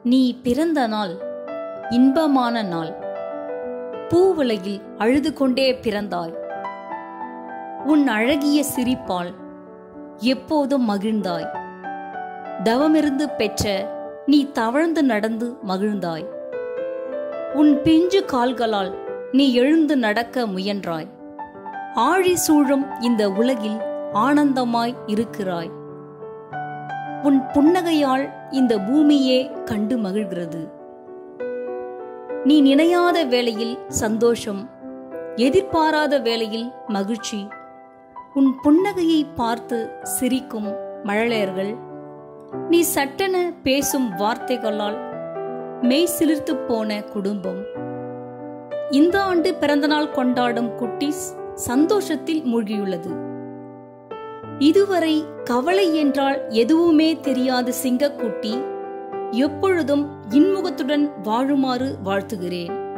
நீ பிறந்த நாள் இன்பமான நாள் பூவுலகில் அழுது கொண்டே பிறந்தாய் உன் அழகிய சிரிப்பால் எப்போதும் மகிழ்ந்தாய் தவமிருந்து பெற்ற நீ தவழ்ந்து நடந்து மகிழ்ந்தாய் உன் பிஞ்சு கால்களால் நீ எழுந்து நடக்க முயன்றாய் ஆழி சூழும் இந்த உலகில் ஆனந்தமாய் இருக்கிறாய் உன் புன்னகையால் இந்த பூமியே கண்டு மகிழ்கிறது நீ நினையாத வேளையில் சந்தோஷம் எதிர்பாராத வேளையில் மகிழ்ச்சி உன் புன்னகையை பார்த்து சிரிக்கும் மழலையர்கள் நீ சட்டென பேசும் வார்த்தைகளால் மெய் சிலிர்த்து போன குடும்பம் இந்த ஆண்டு பிறந்தநாள் கொண்டாடும் குட்டீஸ் சந்தோஷத்தில் மூழ்கியுள்ளது இதுவரை கவலை என்றால் எதுவுமே தெரியாத சிங்கக்குட்டி எப்பொழுதும் இன்முகத்துடன் வாழுமாறு வாழ்த்துகிறேன்